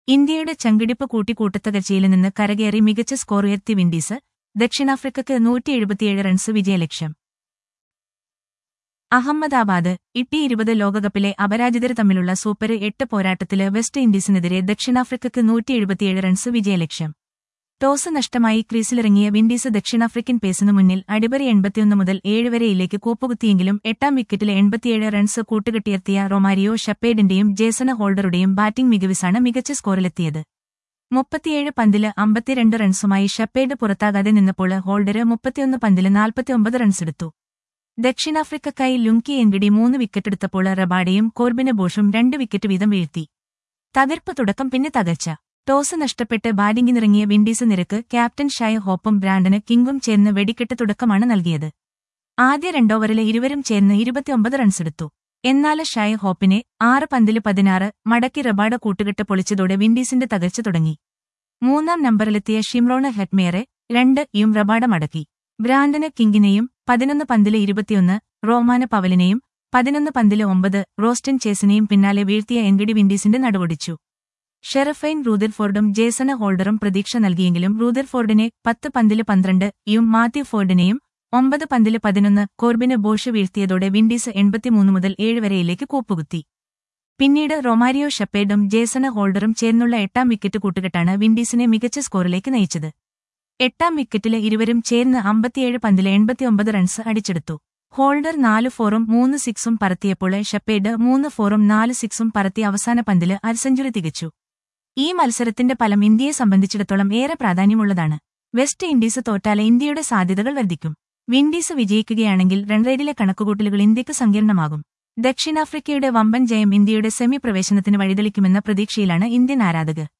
ഇന്ത്യയുടെ ചങ്കിടിപ്പ് കൂട്ടിക്കൂട്ടത്തകർച്ചയിൽ നിന്ന് കരകയറി മികച്ച സ്കോർ ഉയർത്തി വിൻഡീസ് ദക്ഷിണാഫ്രിക്കയ്ക്ക് നൂറ്റി എഴുപത്തിയേഴ് റൺസ് വിജയലക്ഷ്യം അഹമ്മദാബാദ് ഇട്ടി ഇരുപത് ലോകകപ്പിലെ അപരാജിതർ തമ്മിലുള്ള സൂപ്പർ എട്ട് പോരാട്ടത്തില് വെസ്റ്റ് ഇൻഡീസിനെതിരെ ദക്ഷിണാഫ്രിക്കയ്ക്ക് നൂറ്റി എഴുപത്തിയേഴ് റൺസ് വിജയലക്ഷ്യം ടോസ് നഷ്ടമായി ക്രീസിലിറങ്ങിയ വിൻഡീസ് ദക്ഷിണാഫ്രിക്കൻ പേസിനു മുന്നിൽ അടിപറി എൺപത്തിയൊന്ന് മുതൽ ഏഴ് വരെയിലേക്ക് കൂപ്പുകുത്തിയെങ്കിലും എട്ടാം വിക്കറ്റിലെ എൺപത്തിയേഴ് റൺസ് കൂട്ടുകെട്ടിയെത്തിയ റൊമാരിയോ ഷപ്പേഡിന്റെയും ജേസന ഹോൾഡറുടെയും ബാറ്റിംഗ് മികവിസാണ് മികച്ച സ്കോറിലെത്തിയത് മുപ്പത്തിയേഴ് പന്തില് അമ്പത്തിരണ്ട് റൺസുമായി ഷപ്പേഡ് പുറത്താകാതെ നിന്നപ്പോൾ ഹോൾഡര് മുപ്പത്തിയൊന്ന് പന്തില് നാൽപ്പത്തിയൊമ്പത് റൺസെടുത്തു ദക്ഷിണാഫ്രിക്കക്കായി ലുങ്കി എൻഗിഡി മൂന്ന് വിക്കറ്റെടുത്തപ്പോൾ റബാഡയും കോർബിന് ബോഷും രണ്ട് വിക്കറ്റ് വീതം വീഴ്ത്തി തകർപ്പ് തുടക്കം പിന്നെ തകർച്ച ടോസ് നഷ്ടപ്പെട്ട് ബാറ്റിംഗിനിറങ്ങിയ വിൻഡീസ് നിരക്ക് ക്യാപ്റ്റൻ ഷായ ഹോപ്പും ബ്രാൻഡന് കിങ്ങും ചേർന്ന് വെടിക്കെട്ട് തുടക്കമാണ് നൽകിയത് ആദ്യ രണ്ടോവറിലെ ഇരുവരും ചേർന്ന് ഇരുപത്തിയൊമ്പത് റൺസെടുത്തു എന്നാൽ ഷായ ഹോപ്പിനെ ആറ് പന്തില് പതിനാറ് മടക്കി റബാഡ കൂട്ടുകെട്ട് പൊളിച്ചതോടെ വിൻഡീസിന്റെ തകർച്ച തുടങ്ങി മൂന്നാം നമ്പറിലെത്തിയ ഷിംറോണ് ഹെറ്റ്മേറെ രണ്ട് യും റബാഡ മടക്കി ബ്രാൻഡന് കിങ്ങിനെയും പതിനൊന്ന് പന്തില് ഇരുപത്തിയൊന്ന് റോമാന പവലിനെയും പതിനൊന്ന് പന്തില് ഒമ്പത് റോസ്റ്റൻ ചേസിനെയും പിന്നാലെ വീഴ്ത്തിയ എൻഗഡി വിൻഡീസിന്റെ നടുവൊടിച്ചു ഷെറഫൈൻ റൂദർഫോർഡും ജേസന ഹോൾഡറും പ്രതീക്ഷ നൽകിയെങ്കിലും റൂദർഫോർഡിനെ പത്ത് പന്തില് പന്ത്രണ്ട് യും മാത്യു ഫോർഡിനെയും ഒമ്പത് പന്തില് പതിനൊന്ന് കോർബിന് ബോഷ് വീഴ്ത്തിയതോടെ വിൻഡീസ് എൺപത്തിമൂന്ന് മുതൽ ഏഴ് വരെയിലേക്ക് കൂപ്പുകുത്തി പിന്നീട് റൊമാരിയോ ഷപ്പേഡും ജേസന ഹോൾഡറും ചേർന്നുള്ള എട്ടാം വിക്കറ്റ് കൂട്ടുകെട്ടാണ് വിൻഡീസിനെ മികച്ച സ്കോറിലേക്ക് നയിച്ചത് എട്ടാം വിക്കറ്റില് ഇരുവരും ചേർന്ന് അമ്പത്തിയേഴ് പന്തില് എൺപത്തിയൊമ്പത് റൺസ് അടിച്ചെടുത്തു ഹോൾഡർ നാല് ഫോറും മൂന്ന് സിക്സും പറത്തിയപ്പോൾ ഷപ്പേഡ് മൂന്ന് ഫോറും നാല് സിക്സും പറത്തി അവസാന പന്തില് അരസെഞ്ചുറി തികച്ചു ഈ മത്സരത്തിന്റെ ഫലം ഇന്ത്യയെ സംബന്ധിച്ചിടത്തോളം ഏറെ പ്രാധാന്യമുള്ളതാണ് വെസ്റ്റ് ഇൻഡീസ് തോറ്റാലെ ഇന്ത്യയുടെ സാധ്യതകൾ വർദ്ധിക്കും വിൻഡീസ് വിജയിക്കുകയാണെങ്കിൽ റൺറേറ്റിലെ കണക്കുകൂട്ടലുകൾ ഇന്ത്യക്ക് സങ്കീർണമാകും ദക്ഷിണാഫ്രിക്കയുടെ വമ്പൻ ജയം ഇന്ത്യയുടെ സെമി പ്രവേശനത്തിന് വഴിതെളിക്കുമെന്ന പ്രതീക്ഷയിലാണ് ഇന്ത്യൻ ആരാധകർ